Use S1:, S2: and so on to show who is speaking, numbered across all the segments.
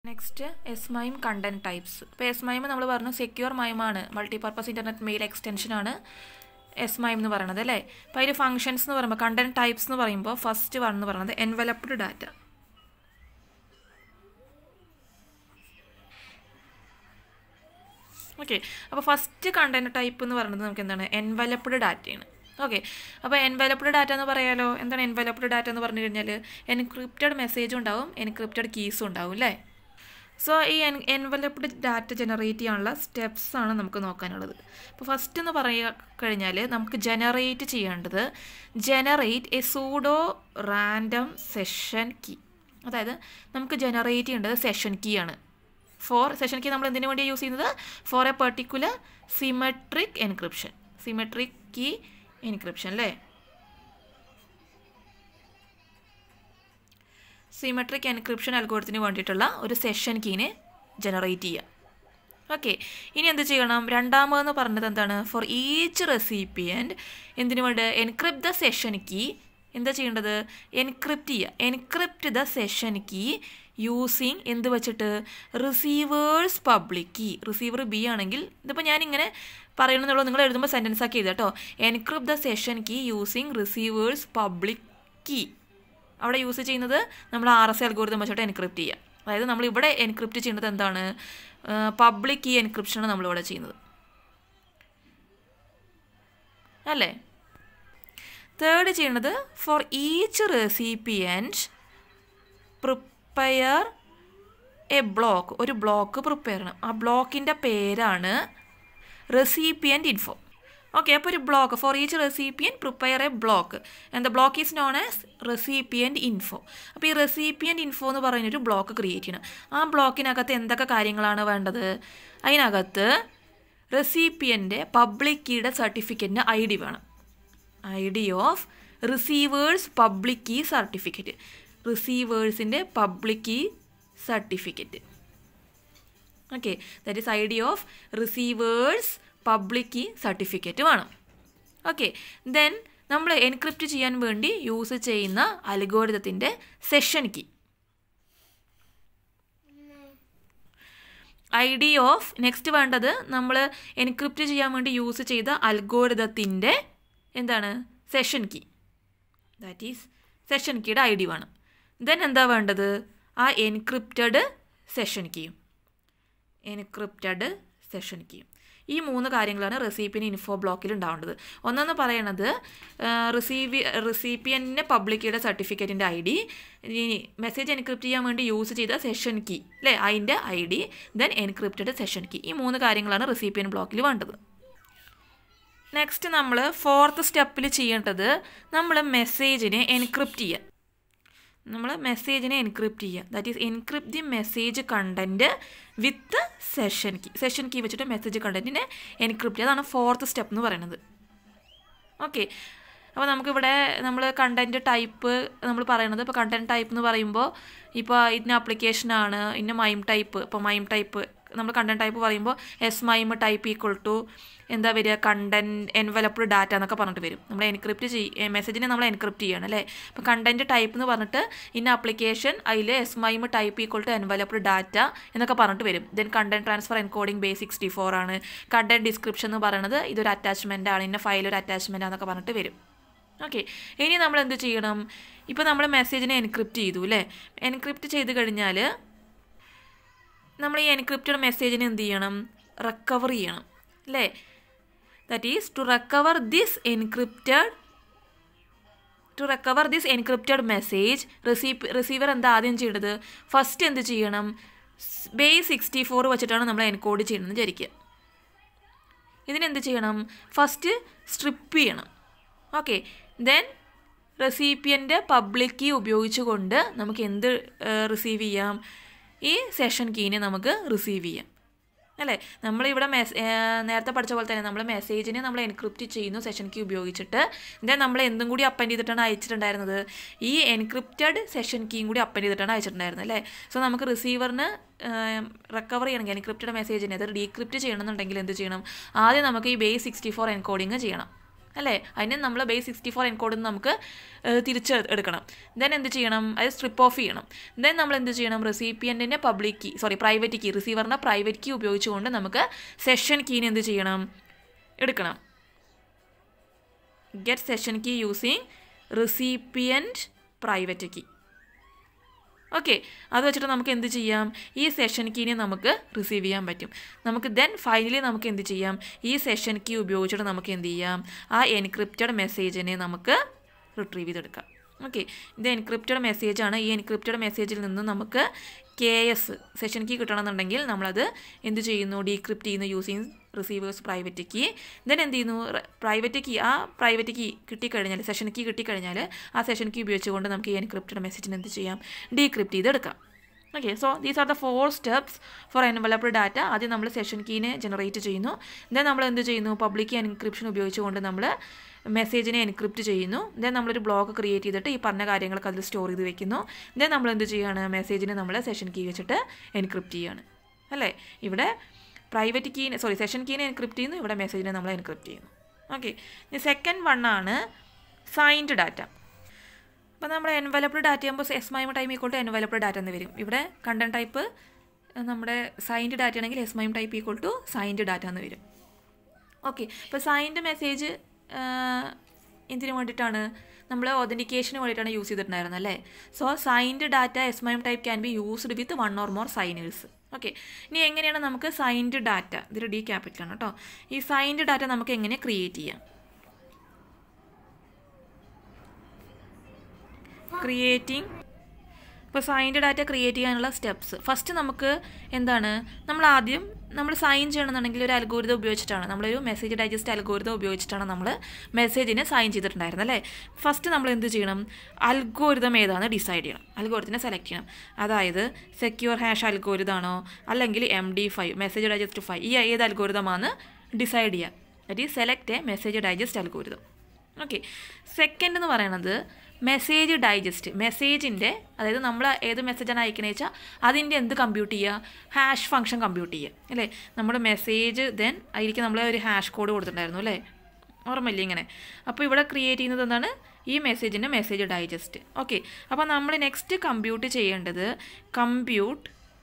S1: next S MIME content types ഇപ്പോൾ S MIME നമ്മൾ പറഞ്ഞു സെക്യൂർ മൈമാണ് മൾട്ടിപർപ്പസ് ഇൻ്റർനെറ്റ് മെയിൽ എക്സ്റ്റൻഷനാണ് എസ് മൈം എന്ന് പറയുന്നത് അല്ലേ അപ്പോൾ അതിൽ ഫങ്ഷൻസ് എന്ന് പറയുമ്പോൾ കണ്ടന്റ് ടൈപ്സ് എന്ന് പറയുമ്പോൾ ഫസ്റ്റ് വൺ എന്ന് പറയുന്നത് എൻവലപ്ഡ് ഡാറ്റ ഓക്കെ അപ്പോൾ ഫസ്റ്റ് കണ്ടന്റ് ടൈപ്പ് എന്ന് പറയുന്നത് നമുക്ക് എന്താണ് എൻവലപ്ഡ് ഡാറ്റയാണ് ഓക്കെ അപ്പോൾ എൻവലപ്ഡ് ഡാറ്റ എന്ന് പറയാലോ എന്താണ് എൻവലപ്ഡ് ഡാറ്റ എന്ന് പറഞ്ഞു കഴിഞ്ഞാൽ എൻക്രിപ്റ്റഡ് മെസ്സേജും ഉണ്ടാവും എൻക്രിപ്റ്റഡ് കീസും ഉണ്ടാവും അല്ലേ സോ ഈ എൻ എൻവലപ്ഡ് ഡാറ്റ ജനറേറ്റ് ചെയ്യാനുള്ള സ്റ്റെപ്സ് ആണ് നമുക്ക് നോക്കാനുള്ളത് അപ്പോൾ ഫസ്റ്റ് എന്ന് പറയുക കഴിഞ്ഞാൽ നമുക്ക് ജനറേറ്റ് ചെയ്യേണ്ടത് generate a pseudo random session key അതായത് നമുക്ക് ജനറേറ്റ് ചെയ്യേണ്ടത് സെഷൻ കീ ആണ് ഫോർ സെഷൻ കീ നമ്മൾ എന്തിനു വേണ്ടിയാണ് യൂസ് ചെയ്യുന്നത് for a particular symmetric encryption symmetric key encryption അല്ലേ സിമെട്രിക് എൻക്രിപ്ഷൻ അൽഗോരത്തിന് വേണ്ടിയിട്ടുള്ള ഒരു സെഷൻ കീനെ ജനറേറ്റ് ചെയ്യുക ഓക്കെ ഇനി എന്ത് ചെയ്യണം രണ്ടാമതെന്ന് പറഞ്ഞത് എന്താണ് ഫോർ ഈച്ച് റെസിപ്പിയൻറ്റ് എന്തിനു വേണ്ടി എൻക്രിപ്റ്റ് ദ സെഷൻ കീ എന്താ ചെയ്യേണ്ടത് എൻക്രിപ്റ്റ് ചെയ്യുക encrypt the session key using എന്ത് വെച്ചിട്ട് receiver's public key receiver B ആണെങ്കിൽ ഇതിപ്പോൾ ഞാനിങ്ങനെ പറയണമെന്നുള്ളൂ നിങ്ങൾ എഴുതുമ്പോൾ സെൻറ്റൻസ് ആക്കി എഴുതാം കേട്ടോ encrypt the session key using receiver's public key അവിടെ യൂസ് ചെയ്യുന്നത് നമ്മൾ ആർ എസ് അൽഗോരിതം വെച്ചിട്ട് എൻക്രിപ്റ്റ് ചെയ്യുക അതായത് നമ്മൾ ഇവിടെ എൻക്രിപ്റ്റ് ചെയ്യുന്നത് എന്താണ് പബ്ലിക് കീ എൻക്രിപ്ഷനാണ് നമ്മളിവിടെ ചെയ്യുന്നത് അല്ലേ തേർഡ് ചെയ്യണത് for each recipient prepare a block ഒരു ബ്ലോക്ക് പ്രിപ്പയർ ചെയ്യണം ആ ബ്ലോക്കിൻ്റെ പേരാണ് റെസിപ്പിയൻറ്റ് ഇൻഫോ ഓക്കെ അപ്പോൾ ഒരു block for each recipient prepare a block and the block is known as recipient info അപ്പോൾ ഈ റെസിപ്പിയൻറ്റ് ഇൻഫോ എന്ന് പറയുന്നൊരു ബ്ലോക്ക് ക്രിയേറ്റ് ചെയ്യണം ആ ബ്ലോക്കിനകത്ത് എന്തൊക്കെ കാര്യങ്ങളാണ് വേണ്ടത് അതിനകത്ത് റെസിപ്പിയൻ്റെ പബ്ലിക് കീയുടെ സർട്ടിഫിക്കറ്റിന് ഐ ഡി വേണം I D of receiver's public key certificate റിസീവേഴ്സിൻ്റെ public key certificate okay that is I D of receiver's public key certificate വേണം ഓക്കെ ദെൻ നമ്മൾ എൻക്രിപ്റ്റ് ചെയ്യാൻ വേണ്ടി യൂസ് ചെയ്യുന്ന അൽഗോരിതത്തിൻ്റെ session key I D of next വേണ്ടത് നമ്മൾ എൻക്രിപ്റ്റ് ചെയ്യാൻ വേണ്ടി യൂസ് ചെയ്ത അൽഗോരിതത്തിൻ്റെ എന്താണ് session key that is session കീയുടെ ഐ ഡി വേണം ദെൻ എന്താ വേണ്ടത് ആ എൻക്രിപ്റ്റഡ് സെഷൻ കീയും എൻക്രിപ്റ്റഡ് സെഷൻ കീയും ഈ മൂന്ന് കാര്യങ്ങളാണ് റെസിപ്പിയൻ ഇൻഫോ ബ്ലോക്കിൽ ഉണ്ടാവേണ്ടത് ഒന്നെന്ന് പറയണത് റിസീവി റിസീപ്പിയൻ്റെ പബ്ലിക്കിയുടെ സർട്ടിഫിക്കറ്റിൻ്റെ ഐ ഡി മെസ്സേജ് എൻക്രിപ്റ്റ് ചെയ്യാൻ വേണ്ടി യൂസ് ചെയ്ത സെഷൻ കീ അല്ലേ അതിൻ്റെ I D then encrypted session key ഈ മൂന്ന് കാര്യങ്ങളാണ് റെസിപ്പിയൻ ബ്ലോക്കിൽ വേണ്ടത് നെക്സ്റ്റ് നമ്മൾ ഫോർത്ത് സ്റ്റെപ്പിൽ ചെയ്യേണ്ടത് നമ്മൾ മെസ്സേജിനെ എൻക്രിപ്റ്റ് ചെയ്യുക നമ്മൾ മെസ്സേജിനെ എൻക്രിപ്റ്റ് ചെയ്യുക that is encrypt the message content with session key session key വെച്ചിട്ട് മെസ്സേജ് കണ്ടൻറ്റിനെ എൻക്രിപ്റ്റ് ചെയ്യുക അതാണ് ഫോർത്ത് സ്റ്റെപ്പ് എന്ന് പറയുന്നത് ഓക്കെ അപ്പോൾ നമുക്കിവിടെ നമ്മൾ കണ്ടൻറ്റ് ടൈപ്പ് നമ്മൾ പറയണത് ഇപ്പോൾ കണ്ടൻറ്റ് ടൈപ്പ് എന്ന് പറയുമ്പോൾ ഇപ്പോൾ ഇന്ന ആപ്ലിക്കേഷനാണ് ഇന്ന മൈം ടൈപ്പ് ഇപ്പോൾ മൈം ടൈപ്പ് നമ്മൾ കണ്ടൻറ്റ് ടൈപ്പ് പറയുമ്പോൾ S MIME type equal to എന്താ വരിക കണ്ടൻറ്റ് എൻവലപ്ഡ് ഡാറ്റ എന്നൊക്കെ പറഞ്ഞിട്ട് വരും നമ്മൾ എൻക്രിപ്റ്റ് ചെയ്യും മെസ്സേജിനെ നമ്മൾ എൻക്രിപ്റ്റ് ചെയ്യണം അല്ലേ അപ്പോൾ കണ്ടൻറ്റ് ടൈപ്പ് എന്ന് പറഞ്ഞിട്ട് ഇന്ന ആപ്ലിക്കേഷൻ അതിൽ S MIME type equal to enveloped data എന്നൊക്കെ പറഞ്ഞിട്ട് വരും then content transfer encoding base sixty four ആണ് കണ്ടൻറ്റ് ഡിസ്ക്രിപ്ഷൻ എന്ന് പറയുന്നത് ഇതൊരു അറ്റാച്ച്മെൻ്റ് ആണ് ഇന്ന ഫയൽ ഒരു അറ്റാച്ച്മെൻ്റ് ആണെന്നൊക്കെ പറഞ്ഞിട്ട് വരും ഓക്കെ ഇനി നമ്മൾ എന്ത് ചെയ്യണം ഇപ്പോൾ നമ്മൾ മെസ്സേജിനെ എൻക്രിപ്റ്റ് ചെയ്തു അല്ലേ എൻക്രിപ്റ്റ് ചെയ്ത് കഴിഞ്ഞാൽ നമ്മൾ ഈ എൻക്രിപ്റ്റഡ് മെസ്സേജിനെ എന്ത് ചെയ്യണം റിക്കവർ ചെയ്യണം അല്ലേ that is to recover this encrypted to recover this encrypted message റിസീപ്പ് റിസീവർ എന്താ ആദ്യം ചെയ്യേണ്ടത് ഫസ്റ്റ് എന്ത് ചെയ്യണം ബേസ് സിക്സ്റ്റി ഫോർ വെച്ചിട്ടാണ് നമ്മൾ എൻകോഡ് ചെയ്യണമെന്ന് വിചാരിക്കുക ഇതിനെന്ത് ചെയ്യണം ഫസ്റ്റ് സ്ട്രിപ്പ് ചെയ്യണം ഓക്കെ ദെൻ റെസിപ്പിയൻ്റെ പബ്ലിക് കീ ഉപയോഗിച്ചുകൊണ്ട് നമുക്ക് എന്ത് റിസീവ് ചെയ്യാം ഈ സെഷൻ കീനെ നമുക്ക് റിസീവ് ചെയ്യാം അല്ലേ നമ്മളിവിടെ മെസ് നേരത്തെ പഠിച്ച പോലെ തന്നെ നമ്മൾ മെസ്സേജിനെ നമ്മൾ എൻക്രിപ്റ്റ് ചെയ്യുന്നു സെഷൻ കീ ഉപയോഗിച്ചിട്ട് ദെൻ നമ്മൾ എന്തും കൂടി അപ്പൻഡ് ചെയ്തിട്ടാണ് അയച്ചിട്ടുണ്ടായിരുന്നത് ഈ എൻക്രിപ്റ്റഡ് സെഷൻ കീയും കൂടി അപ്പൻഡ് ചെയ്തിട്ടാണ് അയച്ചിട്ടുണ്ടായിരുന്നത് അല്ലേ സോ നമുക്ക് റിസീവറിന് റിക്കവർ ചെയ്യണമെങ്കിൽ എൻക്രിപ്റ്റഡ് മെസ്സേജിനെ അത് ഡീക്രിപ്റ്റ് ചെയ്യണമെന്നുണ്ടെങ്കിൽ എന്ത് ചെയ്യണം ആദ്യം നമുക്ക് ഈ ബേസ് സിക്സ്റ്റി ഫോർ എൻകോഡിങ് ചെയ്യണം അല്ലേ അതിന് നമ്മൾ ബേസ് സിക്സ്റ്റി ഫോർ എൻകോഡിൽ നമുക്ക് തിരിച്ച് എടുക്കണം ദെൻ എന്ത് ചെയ്യണം അത് സ്ട്രിപ്പ് ഓഫ് ചെയ്യണം ദെൻ നമ്മൾ എന്ത് ചെയ്യണം റെസിപ്പിയൻറ്റിൻ്റെ public key sorry private key റിസീവറിൻ്റെ പ്രൈവറ്റ് കീ ഉപയോഗിച്ചുകൊണ്ട് നമുക്ക് സെഷൻ കീനെ എന്ത് ചെയ്യണം എടുക്കണം get session key using recipient private key okay അത് വെച്ചിട്ട് നമുക്ക് എന്ത് ചെയ്യാം ഈ സെഷൻ കീനെ നമുക്ക് റിസീവ് ചെയ്യാൻ പറ്റും നമുക്ക് ദെൻ ഫൈനലി നമുക്ക് എന്ത് ചെയ്യാം ഈ സെഷൻ കീ ഉപയോഗിച്ചിട്ട് നമുക്ക് എന്ത് ചെയ്യാം ആ എൻക്രിപ്റ്റഡ് മെസ്സേജിനെ നമുക്ക് റിട്രീവ് ചെയ്തെടുക്കാം ഓക്കെ ഇത് എൻക്രിപ്റ്റഡ് മെസ്സേജാണ് ഈ എൻക്രിപ്റ്റഡ് മെസ്സേജിൽ നിന്ന് നമുക്ക് കെ എസ് സെഷൻ കീ കിട്ടണമെന്നുണ്ടെങ്കിൽ നമ്മളത് എന്ത് ചെയ്യുന്നു ഡീക്രിപ്റ്റ് ചെയ്യുന്നു using receiver's private key then എന്ത് ചെയ്യുന്നു പ്രൈവറ്റ് കീ ആ പ്രൈവറ്റ് കീ കിട്ടിക്കഴിഞ്ഞാൽ സെഷൻ കീ കിട്ടിക്കഴിഞ്ഞാൽ ആ സെഷൻ കീ ഉപയോഗിച്ചുകൊണ്ട് നമുക്ക് ഈ എൻക്രിപ്റ്റഡ് മെസ്സേജിന് എന്ത് ചെയ്യാം ഡീക്രിപ്റ്റ് ചെയ്തെടുക്കാം okay so these are the four steps for enveloped data ആദ്യം നമ്മൾ സെഷൻ കീനെ ജനറേറ്റ് ചെയ്യുന്നു ദെൻ നമ്മൾ എന്ത് ചെയ്യുന്നു പബ്ലിക് എൻക്രിപ്ഷൻ ഉപയോഗിച്ചുകൊണ്ട് നമ്മൾ മെസ്സേജിനെ എൻക്രിപ്റ്റ് ചെയ്യുന്നു ദെൻ നമ്മളൊരു ബ്ലോഗ് ക്രിയേറ്റ് ചെയ്തിട്ട് ഈ പറഞ്ഞ കാര്യങ്ങളൊക്കെ അതിൽ സ്റ്റോർ ചെയ്ത് വെക്കുന്നു ദെൻ നമ്മൾ എന്ത് ചെയ്യുകയാണ് മെസ്സേജിനെ നമ്മൾ സെഷൻ കീ വെച്ചിട്ട് എൻക്രിപ്റ്റ് ചെയ്യുകയാണ് അല്ലേ ഇവിടെ പ്രൈവറ്റ് കീനെ സോറി സെഷൻ കീനെ എൻക്രിപ്റ്റ് ചെയ്യുന്നു ഇവിടെ മെസ്സേജിനെ നമ്മൾ എൻക്രിപ്റ്റ് ചെയ്യുന്നു ഓക്കെ സെക്കൻഡ് വൺ ആണ് സൈൻഡ് ഡാറ്റ അപ്പോൾ നമ്മൾ എൻവലപ്ഡ് ഡാറ്റ ആകുമ്പോൾ S MIME time equal to enveloped data എന്ന് വരും ഇവിടെ കണ്ടന്റ് ടൈപ്പ് നമ്മുടെ സൈൻഡ് ഡാറ്റ ആണെങ്കിൽ S MIME type equal to signed data എന്ന് വരും ഓക്കെ ഇപ്പോൾ സൈൻഡ് മെസ്സേജ് എന്തിനു വേണ്ടിയിട്ടാണ് നമ്മൾ ഒതൻറ്റിക്കേഷന് വേണ്ടിയിട്ടാണ് യൂസ് ചെയ്തിട്ടുണ്ടായിരുന്നത് അല്ലേ so signed data S MIME type can be used with one or more signers okay ഇനി എങ്ങനെയാണ് നമുക്ക് സൈൻഡ് ഡാറ്റ ഇതൊരു ഡി ക്യാപിറ്റലാണ് കേട്ടോ ഈ സൈൻഡ് ഡാറ്റ നമുക്ക് എങ്ങനെ ക്രിയേറ്റ് ചെയ്യാം ക്രിയേറ്റിംഗ് ഇപ്പോൾ സൈൻഡ് ഡാറ്റ ക്രിയേറ്റ് ചെയ്യാനുള്ള സ്റ്റെപ്സ് ഫസ്റ്റ് നമുക്ക് എന്താണ് നമ്മൾ ആദ്യം നമ്മൾ സൈൻ ചെയ്യണമെന്നുണ്ടെങ്കിൽ ഒരു അൽഗോരിതം ഉപയോഗിച്ചിട്ടാണ് നമ്മളൊരു മെസ്സേജ് ഡൈജസ്റ്റ് അൽഗോരിതം ഉപയോഗിച്ചിട്ടാണ് നമ്മൾ മെസ്സേജിനെ സൈൻ ചെയ്തിട്ടുണ്ടായിരുന്നത് അല്ലേ ഫസ്റ്റ് നമ്മൾ എന്ത് ചെയ്യണം അൽഗോരിതം ഏതാണെന്ന് ഡിസൈഡ് ചെയ്യണം അൽഗോരിതത്തിനെ സെലക്ട് ചെയ്യണം അതായത് സെക്യൂർ ഹാഷ് അൽഗോരിതാണോ അല്ലെങ്കിൽ M D five message digest five ഈ ഏത് അൽഗോരിതമാണ് ഡിസൈഡ് ചെയ്യുക that is select a message digest algorithm okay second എന്ന് പറയുന്നത് മെസ്സേജ് ഡൈജസ്റ്റ് മെസ്സേജിൻ്റെ അതായത് നമ്മൾ ഏത് മെസ്സേജാണ് അയക്കണേ വെച്ചാൽ അതിൻ്റെ എന്ത് കമ്പ്യൂട്ട് ചെയ്യുക ഹാഷ് ഫംഗ്ഷൻ കമ്പ്യൂട്ട് ചെയ്യുക അല്ലേ നമ്മുടെ മെസ്സേജ് ദെൻ അതിലേക്ക് നമ്മൾ ഒരു ഹാഷ് കോഡ് കൊടുത്തിട്ടുണ്ടായിരുന്നു അല്ലേ ഓർമ്മയില്ലേ ഇങ്ങനെ അപ്പോൾ ഇവിടെ ക്രിയേറ്റ് ചെയ്യുന്നത് എന്താണ് ഈ മെസ്സേജിൻ്റെ മെസ്സേജ് ഡൈജസ്റ്റ് ഓക്കെ അപ്പോൾ നമ്മൾ നെക്സ്റ്റ് കമ്പ്യൂട്ട് ചെയ്യേണ്ടത് കമ്പ്യൂട്ട്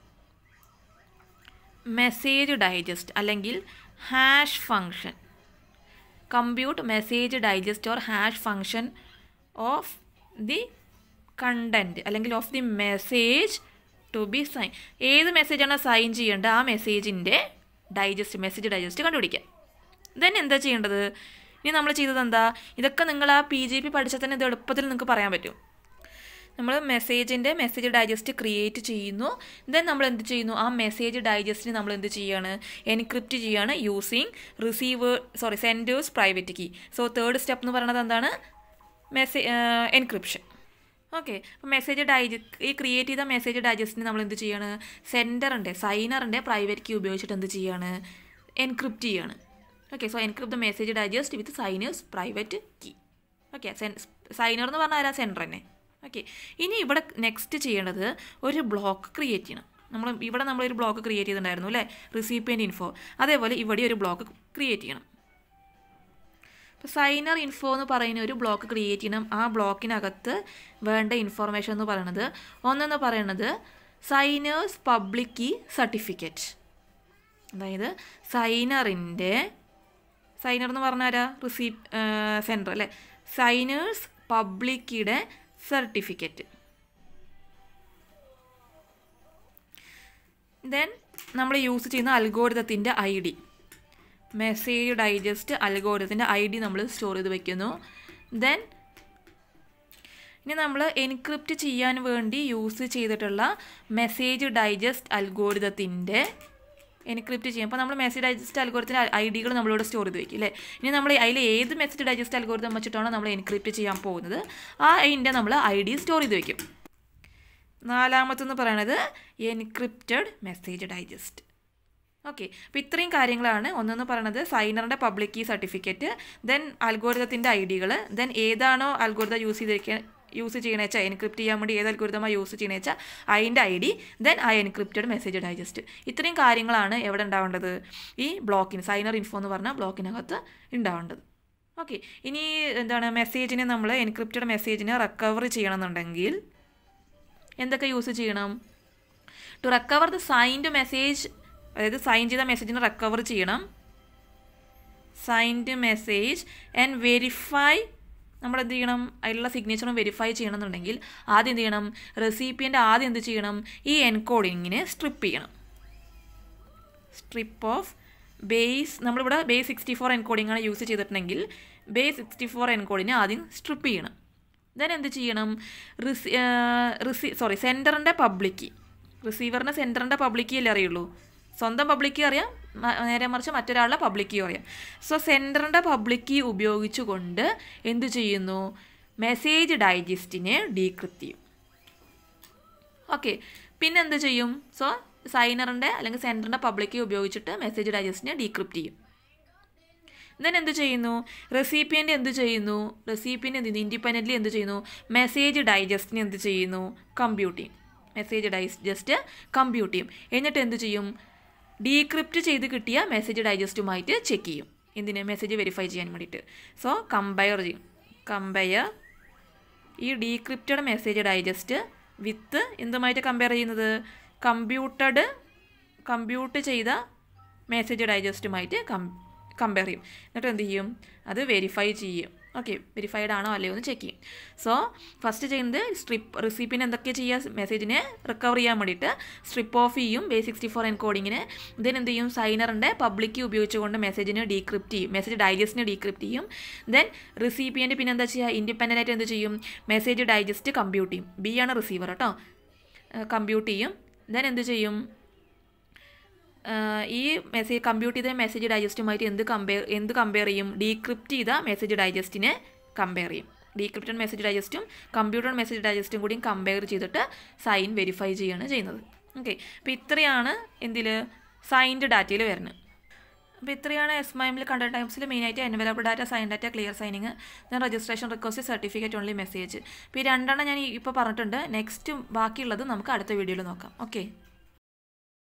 S1: മെസ്സേജ് ഡൈജസ്റ്റ് അല്ലെങ്കിൽ hash function compute message digest or hash function of the content അല്ലെങ്കിൽ of the message to be sign ഏത് മെസ്സേജാണ് സൈൻ ചെയ്യേണ്ടത് ആ മെസ്സേജിൻ്റെ ഡൈജസ്റ്റ് മെസ്സേജ് ഡൈജസ്റ്റ് കണ്ടുപിടിക്കുക ദെൻ എന്താ ചെയ്യേണ്ടത് ഇനി നമ്മൾ ചെയ്തത് എന്താ ഇതൊക്കെ നിങ്ങൾ ആ പി ജി പി പഠിച്ചാൽ തന്നെ ഇത് എളുപ്പത്തിൽ നിങ്ങൾക്ക് പറയാൻ പറ്റും നമ്മൾ മെസ്സേജിൻ്റെ മെസ്സേജ് ഡൈജസ്റ്റ് ക്രിയേറ്റ് ചെയ്യുന്നു ദെൻ നമ്മൾ എന്ത് ചെയ്യുന്നു ആ മെസ്സേജ് ഡൈജസ്റ്റിന് നമ്മൾ എന്ത് ചെയ്യാണ് എൻക്രിപ്റ്റ് ചെയ്യാണ് using receiver sorry senders private key so third step എന്ന് പറയുന്നത് എന്താണ് മെസ്സേജ് എൻക്രിപ്ഷൻ ഓക്കെ അപ്പോൾ മെസ്സേജ് ഡൈജ ഈ ക്രിയേറ്റ് ചെയ്ത മെസ്സേജ് ഡൈജസ്റ്റിന് നമ്മൾ എന്ത് ചെയ്യാണ് സെൻഡറിൻ്റെ സൈനറിൻ്റെ പ്രൈവറ്റ് കീ ഉപയോഗിച്ചിട്ട് എന്ത് ചെയ്യാണ് എൻക്രിപ്റ്റ് ചെയ്യാണ് okay so encrypt the message digest with signers private key okay സെൻ സൈനർ എന്ന് പറഞ്ഞാൽ ആരാ സെൻഡർ തന്നെ ഓക്കെ ഇനി ഇവിടെ നെക്സ്റ്റ് ചെയ്യേണ്ടത് ഒരു ബ്ലോക്ക് ക്രിയേറ്റ് ചെയ്യണം നമ്മൾ ഇവിടെ നമ്മളൊരു ബ്ലോക്ക് ക്രിയേറ്റ് ചെയ്തിട്ടുണ്ടായിരുന്നു അല്ലേ റിസീപ്പിയൻ്റ് ഇൻഫോ അതേപോലെ ഇവിടെ ഒരു ബ്ലോക്ക് ക്രിയേറ്റ് ചെയ്യണം ഇപ്പോൾ സൈനർ ഇൻഫോ എന്ന് പറയുന്ന ഒരു ബ്ലോക്ക് ക്രിയേറ്റ് ചെയ്യണം ആ ബ്ലോക്കിനകത്ത് വേണ്ട ഇൻഫോർമേഷൻ എന്ന് പറയുന്നത് ഒന്നെന്ന് പറയുന്നത് സൈനേഴ്സ് പബ്ലിക് കീ സർട്ടിഫിക്കറ്റ് അതായത് സൈനറിൻ്റെ സൈനർ എന്ന് പറഞ്ഞാൽ ആരാ റിസീപ് സെൻറ്റർ അല്ലേ സൈനേഴ്സ് പബ്ലിക് കീയുടെ സർട്ടിഫിക്കറ്റ് ദെൻ നമ്മൾ യൂസ് ചെയ്യുന്ന അൽഗോരിതത്തിൻ്റെ ഐ ഡി മെസ്സേജ് ഡൈജസ്റ്റ് അൽഗോരിതത്തിൻ്റെ ഐ ഡി നമ്മൾ സ്റ്റോർ ചെയ്ത് വെക്കുന്നു ദെൻ ഇനി നമ്മൾ എൻക്രിപ്റ്റ് ചെയ്യാൻ വേണ്ടി യൂസ് ചെയ്തിട്ടുള്ള മെസ്സേജ് ഡൈജസ്റ്റ് അൽഗോരിതത്തിൻ്റെ എൻക്രിപ്റ്റ് ചെയ്യും അപ്പോൾ നമ്മൾ മെസ്സേജ് ഡൈജസ്റ്റ് അൽഗോരിതത്തിൻ്റെ ഐ ഡികൾ നമ്മളിവിടെ സ്റ്റോർ ചെയ്ത് വെക്കും അല്ലേ ഇനി നമ്മൾ അതിൽ ഏത് മെസ്സേജ് ഡൈജസ്റ്റ് അൽഗോരിതം വെച്ചിട്ടാണോ നമ്മൾ എൻക്രിപ്റ്റ് ചെയ്യാൻ പോകുന്നത് ആ അതിൻ്റെ നമ്മൾ ഐ ഡി സ്റ്റോർ ചെയ്ത് വെക്കും നാലാമത്തെന്ന് പറയണത് എൻക്രിപ്റ്റഡ് മെസ്സേജ് ഡൈജസ്റ്റ് ഓക്കെ അപ്പോൾ ഇത്രയും കാര്യങ്ങളാണ് ഒന്നെന്ന് പറയുന്നത് സൈനറിൻ്റെ പബ്ലിക് കീ സർട്ടിഫിക്കറ്റ് ദെൻ അൽഗോരിതത്തിൻ്റെ ഐ ഡികൾ ദെൻ ഏതാണോ അൽഗോരിതം യൂസ് ചെയ്തിരിക്കുക യൂസ് ചെയ്യണ വെച്ചാൽ എൻക്രിപ്റ്റ് ചെയ്യാൻ വേണ്ടി ഏത് അൽഗോരിതമാണ് യൂസ് ചെയ്യണ വെച്ചാൽ അതിൻ്റെ ഐ ഡി ദെൻ ആ എൻക്രിപ്റ്റഡ് മെസ്സേജ് ഡൈജസ്റ്റ് ഇത്രയും കാര്യങ്ങളാണ് എവിടെ ഉണ്ടാവേണ്ടത് ഈ ബ്ലോക്കിന് സൈനർ ഇൻഫോ എന്ന് പറഞ്ഞ ബ്ലോക്കിനകത്ത് ഉണ്ടാവേണ്ടത് ഓക്കെ ഇനി എന്താണ് മെസ്സേജിനെ നമ്മൾ എൻക്രിപ്റ്റഡ് മെസ്സേജിനെ റിക്കവർ ചെയ്യണമെന്നുണ്ടെങ്കിൽ എന്തൊക്കെ യൂസ് ചെയ്യണം to recover the signed message അതായത് സൈൻ ചെയ്ത മെസ്സേജിനെ റിക്കവർ ചെയ്യണം സൈൻഡ് മെസ്സേജ് ആൻഡ് വെരിഫൈ നമ്മൾ എന്ത് ചെയ്യണം അതിലുള്ള സിഗ്നേച്ചറും വെരിഫൈ ചെയ്യണമെന്നുണ്ടെങ്കിൽ ആദ്യം എന്ത് ചെയ്യണം റെസിപ്പിയൻ്റ് ആദ്യം എന്ത് ചെയ്യണം ഈ എൻകോഡിങ്ങിനെ സ്ട്രിപ്പ് ചെയ്യണം സ്ട്രിപ്പ് ഓഫ് ബേസ് നമ്മളിവിടെ ബേസ് സിക്സ്റ്റി ഫോർ എൻകോഡിംഗ് ആണ് യൂസ് ചെയ്തിട്ടുണ്ടെങ്കിൽ ബേസ് സിക്സ്റ്റി ഫോർ എൻകോഡിനെ ആദ്യം സ്ട്രിപ്പ് ചെയ്യണം ദെൻ എന്ത് ചെയ്യണം റിസി റിസി സോറി സെൻറ്ററിൻ്റെ പബ്ലിക്ക് റിസീവറിന് സെൻറ്ററിൻ്റെ പബ്ലിക്ക് അല്ലേ അറിയുള്ളൂ സ്വന്തം പബ്ലിക്ക് അറിയാം മ- നേരെ മറിച്ച് മറ്റൊരാളുടെ പബ്ലിക്ക് അറിയാം സോ സെൻറ്ററിൻ്റെ പബ്ലിക്ക് ഉപയോഗിച്ചുകൊണ്ട് എന്ത് ചെയ്യുന്നു മെസ്സേജ് ഡൈജസ്റ്റിനെ ഡീക്രിപ്റ്റ് ചെയ്യും ഓക്കെ പിന്നെ എന്ത് ചെയ്യും സോ സൈനറിൻ്റെ അല്ലെങ്കിൽ സെൻറ്ററിൻ്റെ പബ്ലിക്ക് ഉപയോഗിച്ചിട്ട് മെസ്സേജ് ഡൈജസ്റ്റിനെ ഡീക്രിപ്റ്റ് ചെയ്യും ദെൻ എന്ത് ചെയ്യുന്നു റെസിപ്പിയൻ്റ് എന്ത് ചെയ്യുന്നു റെസിപ്പിയൻ്റ് എന്ത് ചെയ്യുന്നു ഇൻഡിപെൻഡൻ്റ്ലി എന്ത് ചെയ്യുന്നു മെസ്സേജ് ഡൈജസ്റ്റിന് എന്ത് ചെയ്യുന്നു കമ്പ്യൂട്ട് ചെയ്യും മെസ്സേജ് ഡൈജസ്റ്റ് കമ്പ്യൂട്ട് ചെയ്യും എന്നിട്ട് എന്ത് ചെയ്യും ഡീക്രിപ്റ്റ് ചെയ്ത് കിട്ടിയ മെസ്സേജ് ഡൈജസ്റ്റുമായിട്ട് ചെക്ക് ചെയ്യും എന്തിന് മെസ്സേജ് വെരിഫൈ ചെയ്യാൻ വേണ്ടിയിട്ട് സോ കമ്പയർ ചെയ്യും കമ്പയർ ഈ ഡീക്രിപ്റ്റഡ് മെസ്സേജ് ഡൈജസ്റ്റ് വിത്ത് എന്തുമായിട്ട് കമ്പയർ ചെയ്യുന്നത് കമ്പ്യൂട്ടഡ് കമ്പ്യൂട്ട് ചെയ്ത മെസ്സേജ് ഡൈജസ്റ്റുമായിട്ട് കം കമ്പയർ ചെയ്യും എന്നിട്ട് എന്ത് ചെയ്യും അത് വെരിഫൈ ചെയ്യും ഓക്കെ വെരിഫൈഡ് ആണോ അല്ലയോ എന്ന് ചെക്ക് ചെയ്യും സോ ഫസ്റ്റ് ചെയ്യുന്നത് സ്ട്രിപ്പ് റിസീപ്പിന് എന്തൊക്കെ ചെയ്യുക മെസ്സേജിനെ റിക്കവർ ചെയ്യാൻ വേണ്ടിയിട്ട് സ്ട്രിപ്പ് ഓഫ് ചെയ്യും ബേ സിക്സ്റ്റി ഫോർ എൻകോഡിങ്ങിന് ദെൻ എന്ത് ചെയ്യും സൈനറിൻ്റെ പബ്ലിക്ക് ഉപയോഗിച്ചുകൊണ്ട് മെസ്സേജിനെ ഡീക്രിപ്റ്റ് ചെയ്യും മെസ്സേജ് ഡൈജസ്റ്റിനെ ഡീക്രിപ്റ്റ് ചെയ്യും ദെൻ റിസീപ്പിയൻ്റ് പിന്നെ എന്താ ചെയ്യുക ഇൻഡിപെൻഡൻ്റ് ആയിട്ട് എന്ത് ചെയ്യും മെസ്സേജ് ഡൈജസ്റ്റ് കമ്പ്യൂട്ട് ചെയ്യും ബി ആണ് റിസീവർ കേട്ടോ കമ്പ്യൂട്ട് ചെയ്യും ദെൻ എന്ത് ചെയ്യും ആഹ് ഈ മെസ്സേജ് കമ്പ്യൂട്ട് ചെയ്ത മെസ്സേജ് ഡൈജസ്റ്റുമായിട്ട് എന്ത് കമ്പയർ എന്ത് കമ്പയർ ചെയ്യും ഡീക്രിപ്റ്റ് ചെയ്ത മെസ്സേജ് ഡൈജസ്റ്റിനെ കമ്പയർ ചെയ്യും ഡീക്രിപ്റ്റഡ് മെസ്സേജ് ഡൈജസ്റ്റും കമ്പ്യൂട്ടഡ് മെസ്സേജ് ഡൈജസ്റ്റും കൂടിയും കമ്പയർ ചെയ്തിട്ട് സൈൻ വെരിഫൈ ചെയ്യുകയാണ് ചെയ്യുന്നത് ഓക്കെ അപ്പോൾ ഇത്രയാണ് എന്തിൽ സൈൻഡ് ഡാറ്റയിൽ വരുന്നത് അപ്പോൾ ഇത്രയാണ് എസ് മൈമിൽ കണ്ട ടൈംസിൽ മെയിനായിട്ട് envelope data sign data clear signing then registration request certificate only message അപ്പോൾ ഈ രണ്ടെണ്ണം ഞാൻ ഇപ്പോൾ പറഞ്ഞിട്ടുണ്ട് നെക്സ്റ്റ് ബാക്കിയുള്ളത് നമുക്ക് അടുത്ത വീഡിയോയിൽ നോക്കാം ഓക്കെ